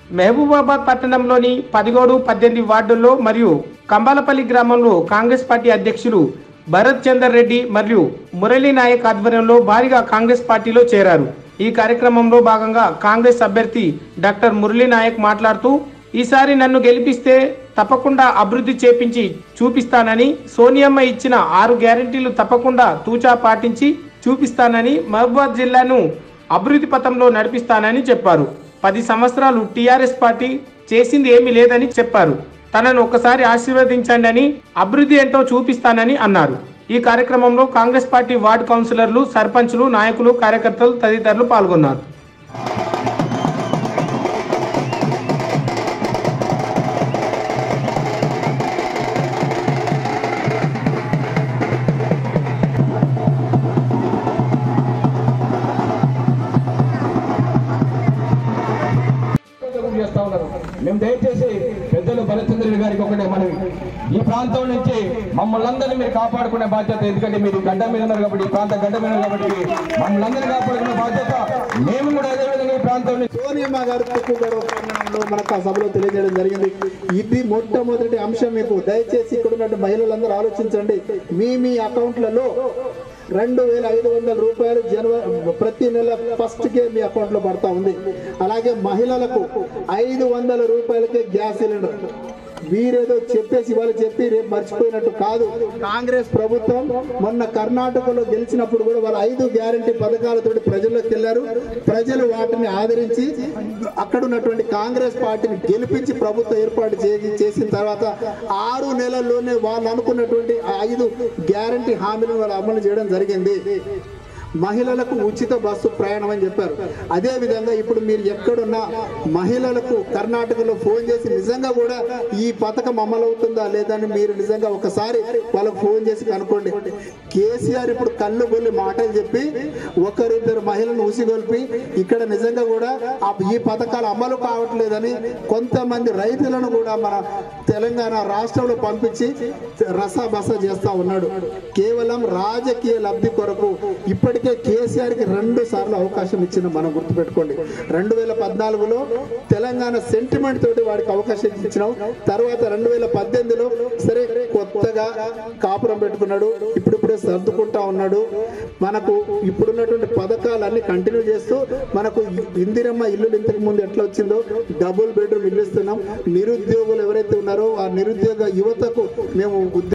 మహబూబాబాద్ పట్టణంలోని పదిగోడు పద్దెనిమిది వార్డుల్లో మరియు కంబాలపల్లి గ్రామంలో కాంగ్రెస్ పార్టీ అధ్యక్షులు భరత్ చందర్ రెడ్డి మరియు మురళీ నాయక్ ఆధ్వర్యంలో భారీగా కాంగ్రెస్ పార్టీలో చేరారు ఈ కార్యక్రమంలో భాగంగా కాంగ్రెస్ అభ్యర్థి డాక్టర్ మురళీ నాయక్ మాట్లాడుతూ ఈసారి నన్ను గెలిపిస్తే తప్పకుండా అభివృద్ధి చేపించి చూపిస్తానని సోనియమ్మ ఇచ్చిన ఆరు గ్యారెంటీలు తప్పకుండా తూచా పాటించి చూపిస్తానని మహబూబాద్ జిల్లాను అభివృద్ధి పథంలో నడిపిస్తానని చెప్పారు పది సంవత్సరాలు టీఆర్ఎస్ పార్టీ చేసింది ఏమీ లేదని చెప్పారు తనను ఒకసారి ఆశీర్వదించండి అని అభివృద్ధి ఏంటో చూపిస్తానని అన్నారు ఈ కార్యక్రమంలో కాంగ్రెస్ పార్టీ వార్డు కౌన్సిలర్లు సర్పంచులు నాయకులు కార్యకర్తలు తదితరులు పాల్గొన్నారు చేస్తా ఉన్నారు మేము దయచేసి పెద్దలు భరత్చంద్రుడి గారికి ఒకటే మనవి ఈ ప్రాంతం నుంచి మమ్మల్ని అందరినీ మీరు కాపాడుకునే బాధ్యత ఎందుకంటే మీరు గడ్డ మీద ఉన్నారు కాబట్టి ఈ ప్రాంతం గడ్డ మీద ఉన్నారు కాబట్టి మమ్మల్ని అందరినీ కాపాడుకునే బాధ్యత మేము కూడా అదే విధంగా ఈ ప్రాంతం నుంచి సోనియమ్మ గారు తక్కువ గౌరవ ప్రమాణంలో మనకు ఆ సభలో తెలియజేయడం జరిగింది ఇది మొట్టమొదటి అంశం మీకు దయచేసి ఇక్కడ ఉన్నటువంటి మహిళలందరూ ఆలోచించండి మీ మీ అకౌంట్లలో రెండు వేల ఐదు వందల రూపాయలు జనవరి ప్రతి నెల ఫస్ట్ కే మీ అకౌంట్ లో పడతా ఉంది అలాగే మహిళలకు ఐదు వందల రూపాయలకే గ్యాస్ సిలిండర్ మీరేదో చెప్పేసి వాళ్ళు చెప్పి రేపు మర్చిపోయినట్టు కాదు కాంగ్రెస్ ప్రభుత్వం మొన్న కర్ణాటకలో గెలిచినప్పుడు కూడా వాళ్ళు ఐదు గ్యారంటీ పథకాలతో ప్రజల్లోకి వెళ్ళారు ప్రజలు వాటిని ఆదరించి అక్కడ ఉన్నటువంటి కాంగ్రెస్ పార్టీని గెలిపించి ప్రభుత్వం ఏర్పాటు చేసి చేసిన తర్వాత ఆరు నెలల్లోనే వాళ్ళు అనుకున్నటువంటి ఆ ఐదు గ్యారంటీ హామీలను వాళ్ళు అమలు చేయడం జరిగింది మహిళలకు ఉచిత బస్సు ప్రయాణం అని చెప్పారు అదే విధంగా ఇప్పుడు మీరు ఎక్కడున్నా మహిళలకు కర్ణాటకలో ఫోన్ చేసి నిజంగా కూడా ఈ పథకం అమలు అవుతుందా లేదా అని మీరు నిజంగా ఒకసారి వాళ్ళకు ఫోన్ చేసి కనుక్కోండి కేసీఆర్ ఇప్పుడు కళ్ళు గొల్లి మాటలు చెప్పి ఒకరిద్దరు మహిళలను ఉసిగొల్పి ఇక్కడ నిజంగా కూడా ఆ ఈ పథకాలు అమలు కావట్లేదని కొంతమంది రైతులను కూడా మన తెలంగాణ రాష్ట్రంలో పంపించి రసాబస చేస్తా ఉన్నాడు కేవలం రాజకీయ లబ్ధి కొరకు ఇప్పటికే కేసీఆర్ కి రెండు సార్లు అవకాశం ఇచ్చిన మనం గుర్తుపెట్టుకోండి రెండు వేల పద్నాలుగులో తెలంగాణ సెంటిమెంట్ తోటి వాడికి అవకాశం ఇచ్చినాం తర్వాత రెండు వేల పద్దెనిమిదిలో సరే కొత్తగా కాపురం పెట్టుకున్నాడు ఇప్పుడిప్పుడే సర్దుకుంటా ఉన్నాడు మనకు ఇప్పుడున్నటువంటి పథకాలన్నీ కంటిన్యూ చేస్తూ మనకు ఇందిరమ్మ ఇల్లు ఇంతకు ముందు ఎట్లా వచ్చిందో డబుల్ బెడ్రూమ్ ఇల్లు ఇస్తున్నాం నిరుద్యోగులు ఎవరైతే ఉన్నారో ఆ నిరుద్యోగ యువతకు మేము ఉద్యోగ